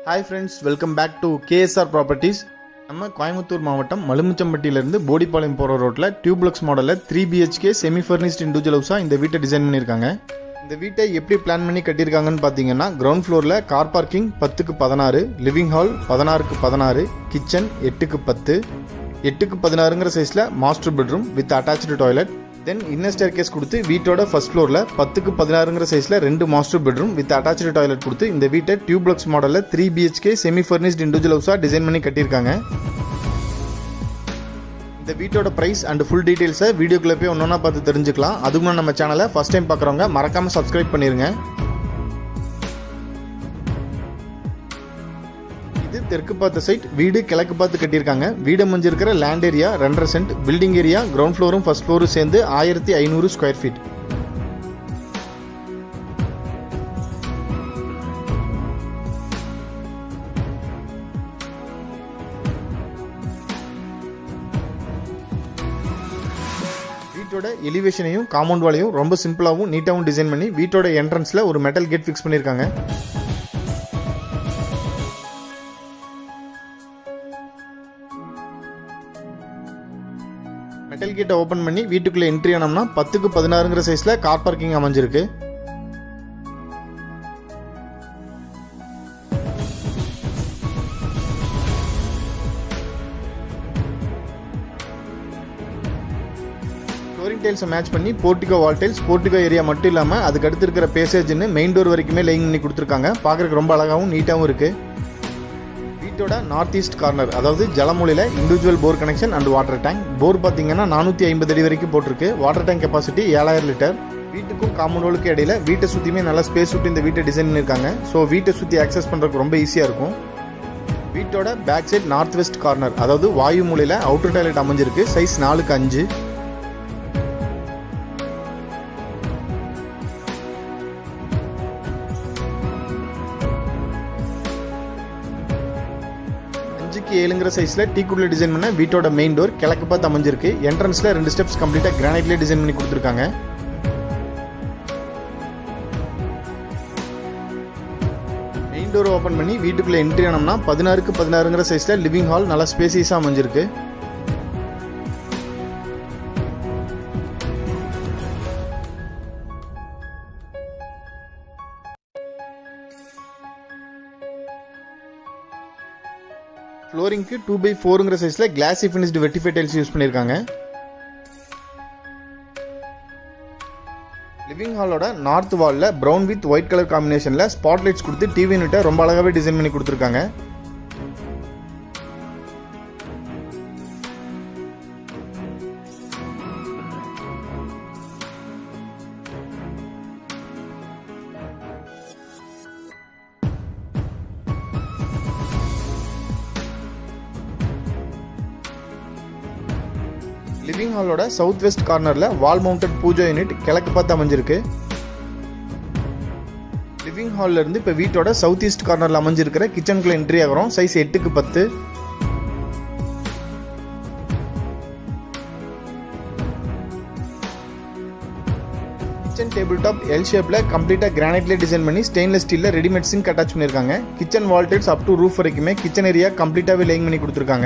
hi friends welcome back to KSR properties நம்ம கோயம்புத்தூர் மாவட்டம் மலுமிச்சம்பட்டியிலேருந்து போடிப்பாளையம் போகிற ரோட்டில் டியூப்ளக்ஸ் மாடலில் three BHK semi furnished individual ஹவுஸாக இந்த வீட்டை டிசைன் பண்ணியிருக்காங்க இந்த வீட்டை எப்படி பிளான் பண்ணி கட்டியிருக்காங்கன்னு பார்த்தீங்கன்னா கிரவுண்ட் ஃப்ளோரில் கார் பார்க்கிங் பத்துக்கு பதினாறு லிவிங் ஹால் பதினாறுக்கு பதினாறு கிச்சன் எட்டுக்கு பத்து எட்டுக்கு பதினாறுங்கிற சைஸில் master bedroom with attach toilet then inner staircase கொடுத்து வீட்டோட ஃபர்ஸ்ட் ஃப்ளோரில் பத்துக்கு பதினாறுங்கிற சைஸில் ரெண்டு master bedroom with attach toilet கொடுத்து இந்த வீட்டை டியூப்ளக்ஸ் மாடலில் three BHK semi furnished individual ஹவுஸாக டிசைன் பண்ணி கட்டியிருக்காங்க இந்த வீட்டோட பிரைஸ் அண்ட் ஃபுல் டீடைல்ஸை வீடியோக்குள்ளே போய் ஒன்றா பார்த்து தெரிஞ்சுக்கலாம் அதுக்கு முன்னாடி நம்ம சேனலை ஃபஸ்ட் டைம் பார்க்குறவங்க மறக்காமல் சப்ஸ்கிரைப் பண்ணிடுங்க இது தெற்கு பார்த்த சைட் வீடு கிழக்கு பார்த்து கட்டியிருக்காங்க வீடு அமைஞ்சிருக்கிற லேண்ட் ஏரியா ரெண்டரை சென்ட் பில்டிங் ஏரியா கிரவுண்ட் ஃப்ளோரும் ஃபர்ஸ்ட் ஃப்ளோரும் சேர்ந்து ஆயிரத்தி ஐநூறு ஸ்கொயர் ஃபீட் வீட்டோட எலிவேஷனையும் காம்பவுண்ட் வாலையும் ரொம்ப சிம்பிளாகவும் நீட்டாகவும் டிசைன் பண்ணி வீட்டோட என்ட்ரன்ஸில் ஒரு மெட்டல் கேட் ஃபிக்ஸ் பண்ணியிருக்காங்க மெட்டல் கேட்டை ஓப்பன் பண்ணி வீட்டுக்குள்ளே என்ட்ரி ஆனோம்னா பத்துக்கு பதினாறுங்கிற சைஸில் கார் பார்க்கிங் அமைஞ்சிருக்கு ஃப்ளோரிங் டைல்ஸை மேட்ச் பண்ணி portico wall tiles portico area மட்டும் இல்லாமல் அதுக்கு அடுத்து இருக்கிற பேசேஜ்னு மெயின் டோர் வரைக்குமே லைன் பண்ணி கொடுத்துருக்காங்க பார்க்குறதுக்கு ரொம்ப அழகாகவும் நீட்டாகவும் இருக்குது வீட்டோட நார்த் ஈஸ்ட் கார்னர் அதாவது ஜலமூலையில் individual bore connection and water tank bore பார்த்தீங்கன்னா நானூற்றி ஐம்பது அடி வரைக்கும் போட்டிருக்கு வாட்டர் டேங்க் கெப்பாசிட்டி ஏழாயிரம் லிட்டர் வீட்டுக்கும் காம்பவுண்டுகளுக்கு இடையில வீட்டை சுற்றியுமே நல்லா ஸ்பேஸ் விட்டு இந்த வீட்டை டிசைன் பண்ணியிருக்காங்க ஸோ வீட்டை சுற்றி ஆக்சஸ் பண்ணுறதுக்கு ரொம்ப ஈஸியாக இருக்கும் வீட்டோட back side north west corner அதாவது வாயு மூலையில் அவுட்டர் டாய்லெட் அமைஞ்சிருக்கு சைஸ் நாலுக்கு அஞ்சு அஞ்சுக்கு ஏழுங்கிற சைஸில் டீக்குள்ள டிசைன் பண்ண வீட்டோட மெயின் டோர் கிழக்கு பார்த்து அமைஞ்சிருக்கு என்ட்ரன்ஸில் ரெண்டு ஸ்டெப்ஸ் கம்ப்ளீட்டாக கிரானைட்லேயே டிசைன் பண்ணி கொடுத்துருக்காங்க மெயின் டோர் ஓப்பன் பண்ணி வீட்டுக்குள்ளே என்ட்ரி ஆனோம்னா பதினாறுக்கு பதினாறுங்கிற சைஸில் லிவிங் ஹால் நல்லா ஸ்பேசியஸாக அமைஞ்சிருக்கு ஃப்ளோரிங்க்கு டூ பை ஃபோருங்கிற சைஸில் glossy finished vitrified tiles use பண்ணியிருக்காங்க லிவிங் ஹாலோட நார்த் வாலில் ப்ரௌன் வித் ஒயிட் கலர் காம்பினேஷனில் ஸ்பாட் லைட்ஸ் கொடுத்து டிவி யூனிட்டை ரொம்ப அழகாகவே டிசைன் பண்ணி கொடுத்துருக்காங்க லிவிங் ஹாலோட சவுத் வெஸ்ட் கார்னரில் வால் மவுண்டட் பூஜா யூனிட் கிழக்கு பார்த்து அமைஞ்சிருக்கு லிவிங் ஹாலில் இருந்து இப்போ வீட்டோட சவுத் ஈஸ்ட் கார்னரில் அமைஞ்சிருக்கிற கிச்சனுக்குள்ள என்ட்ரி ஆகிறோம் சைஸ் எட்டுக்கு பத்து கிச்சன் டேபிள் டாப் எல் ஷேப்பில் கம்ப்ளீட்டாக கிரானைட்லேயே டிசைன் பண்ணி ஸ்டெயின்லெஸ் ஸ்டீலில் ரெடிமேட் சிங்க் அட்டாச் பண்ணியிருக்காங்க kitchen wall tiles up to roof வரைக்குமே கிச்சன் ஏரியா கம்ப்ளீட்டாகவே லைங் பண்ணி கொடுத்துருக்காங்க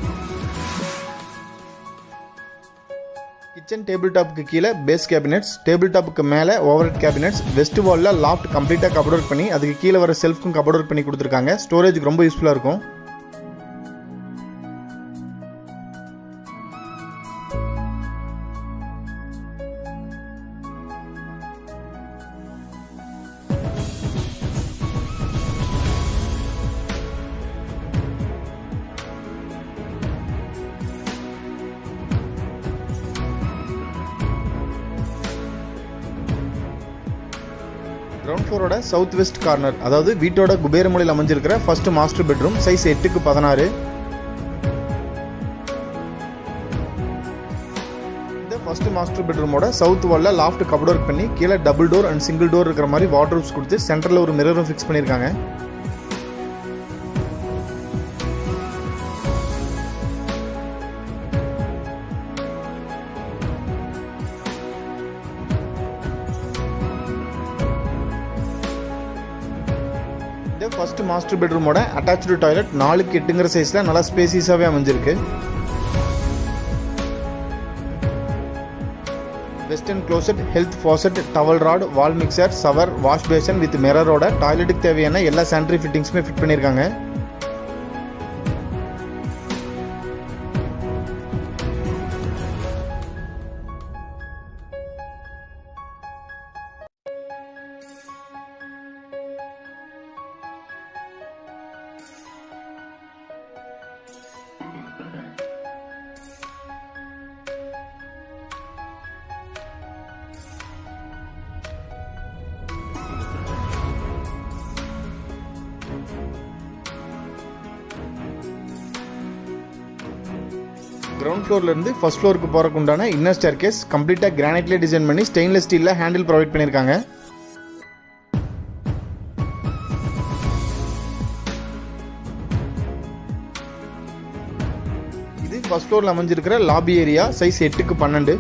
கிச்சன் டேபிள் டாப்புக்கு கீழே பேஸ் கேபினெட்ஸ் டேபிள் டாப்புக்கு மேலே ஓவர் கேபினெட்ஸ் வெஸ்ட் வாலில் லாஃப்ட் கம்ப்ளீட்டாக கபோர்ட் ஒர்க் பண்ணி அதுக்கு கீழே வர செல்ஃப்க்கும் கபோர்ட் ஒர்க் பண்ணி கொடுத்துருக்காங்க ஸ்டோரேஜுக்கு ரொம்ப யூஸ்ஃபுல்லாக இருக்கும் கிரவுண்ட் ஃப்ளோரோட சவுத் வெஸ்ட் கார்னர் அதாவது வீட்டோட குபேரமொழியில் அமைஞ்சிருக்கிற ஃபர்ஸ்ட் மாஸ்டர் பெட்ரூம் சைஸ் எட்டுக்கு பதினாறு இந்த ஃபர்ஸ்ட் மாஸ்டர் பெட்ரூமோட சவுத் வாலில் லாஃப்ட் கபோர்ட் ஒர்க் பண்ணி கீழே double door and single door இருக்கிற மாதிரி வாட்ரூப்ஸ் கொடுத்து சென்டரில் ஒரு மிரரும் ஃபிக்ஸ் பண்ணியிருக்காங்க ஃபர்ஸ்ட் மாஸ்டர் பெட்ரூமோட அட்டாச்சு டாய்லெட் நாலுக்கு எட்டுங்கிற சைஸில் நல்லா ஸ்பேசியஸாகவே அமைஞ்சிருக்கு western closet health faucet towel rod wall mixer shower wash basin with மிரரோட டாய்லெட்டுக்கு தேவையான எல்லா சானிட்டரி ஃபிட்டிங்ஸுமே ஃபிட் பண்ணியிருக்காங்க கிரவுண்ட் ஃப்ளோர்ல இருந்து ஃபர்ஸ்ட் ஃப்ளோருக்கு போறதுக்கு உண்டான இன்னர் ஸ்டேர் கேஸ் கம்ப்ளீட்டா கிரானைட்ல டிசைன் பண்ணி ஸ்டெயின்லெஸ் ஸ்டீல்ல ஹேண்டில் ப்ரொவைட் பண்ணியிருக்காங்க இது ஃபர்ஸ்ட் ஃப்ளோர்ல அமைஞ்சிருக்கிற லாபி ஏரியா சைஸ் எட்டுக்கு பன்னெண்டு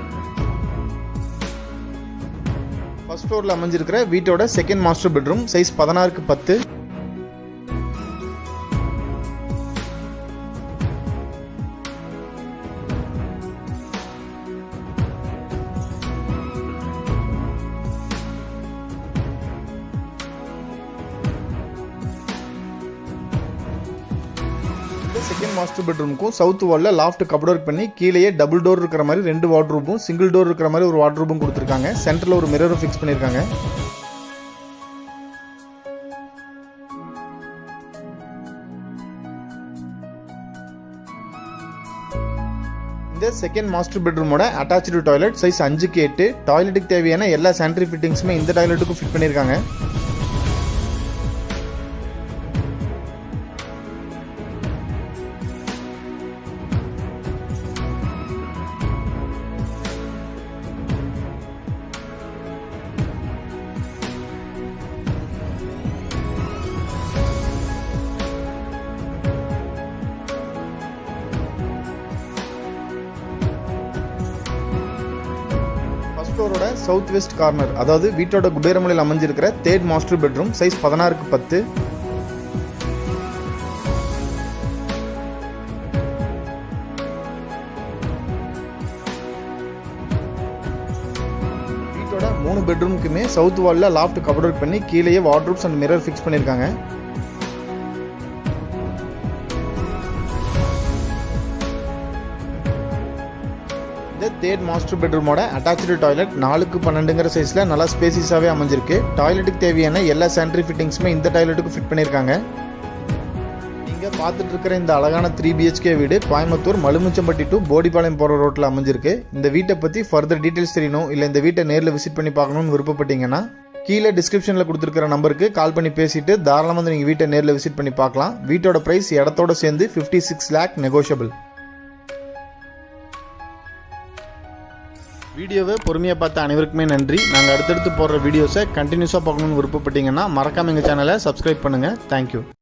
ஃபர்ஸ்ட் ஃப்ளோர்ல அமைஞ்சிருக்கிற வீட்டோட செகண்ட் மாஸ்டர் பெட்ரூம் சைஸ் பதினாறுக்கு பத்து இந்த செகண்ட் மாஸ்டர் பெட்ரூமுக்கும் சவுத் வாலில் லாஃப்ட் கபோர்ட் ஒர்க் பண்ணி கீழேயே டபுள் டோர் இருக்கிற மாதிரி ரெண்டு வார்ட்ரூப்பும் சிங்கிள் டோர் இருக்கிற மாதிரி ஒரு வார்ட்ரூப்பும் கொடுத்துருக்காங்க சென்டரில் ஒரு மிரரும் ஃபிக்ஸ் பண்ணியிருக்காங்க இந்த செகண்ட் மாஸ்டர் பெட்ரூமோட அட்டாச்சு டாய்லெட் சைஸ் அஞ்சுக்கு எட்டு டாய்லெட்டுக்கு தேவையான எல்லா சானிட்டரி ஃபிட்டிங்ஸுமே இந்த டாய்லெட்டுக்கும் ஃபிட் பண்ணியிருக்காங்க ஃபர்ஸ்ட் ஃப்ளோரோட சவுத் வெஸ்ட் கார்னர் அதாவது வீட்டோட குபேரமலையில் அமைஞ்சிருக்கிற தேர்ட் மாஸ்டர் பெட்ரூம் சைஸ் பதினாறுக்கு பத்து வீட்டோட மூணு பெட்ரூமுக்குமே சவுத் வாலில் லாஃப்ட் கபோர்ட் ஒர்க் பண்ணி கீழேயே வார்ட்ரூப்ஸ் அண்ட் மிரர் ஃபிக்ஸ் பண்ணியிருக்காங்க இந்த தேர்ட் மாஸ்டர் பெட்ரூமோட அட்டாச்சு டாய்லெட் நாலுக்கு பன்னெண்டுங்கிற சைஸில் நல்லா ஸ்பேசிஸாகவே அமைஞ்சிருக்கு டாய்லெட்டுக்கு தேவையான எல்லா சானிட்டரி ஃபிட்டிங்ஸுமே இந்த டாய்லெட்டுக்கு ஃபிட் பண்ணியிருக்காங்க நீங்கள் பார்த்துட்டு இருக்கிற இந்த அழகான த்ரீ பிஹெச்கே வீடு கோயம்புத்தூர் மலுமிச்சம்பட்டி டு போடிபாளையம் போகிற ரோட்டில் அமைஞ்சிருக்கு இந்த வீட்டை பற்றி ஃபர்தர் டீட்டெயில்ஸ் தெரியணும் இல்லை இந்த வீட்டை நேரில் விசிட் பண்ணி பார்க்கணும்னு விருப்பப்பட்டீங்கன்னா கீழே டிஸ்கிரிப்ஷனில் கொடுத்துருக்கிற நம்பருக்கு கால் பண்ணி பேசிட்டு தாராளமாக வந்து நீங்கள் வீட்டை நேரில் விசிட் பண்ணி பார்க்கலாம் வீட்டோட ப்ரைஸ் இடத்தோட சேர்ந்து ஃபிஃப்டி சிக்ஸ் லேக் நெகோஷியபிள் வீடியோவை பொறுமையாக பார்த்த அனைவருக்குமே நன்றி நாங்கள் அடுத்தடுத்து போடுற வீடியோஸை கண்டினியூஸாக பார்க்கணுன்னு விருப்பப்பட்டீங்கன்னா மறக்காம எங்கள் சேனலை சப்ஸ்கிரைப் பண்ணுங்கள் தேங்க்யூ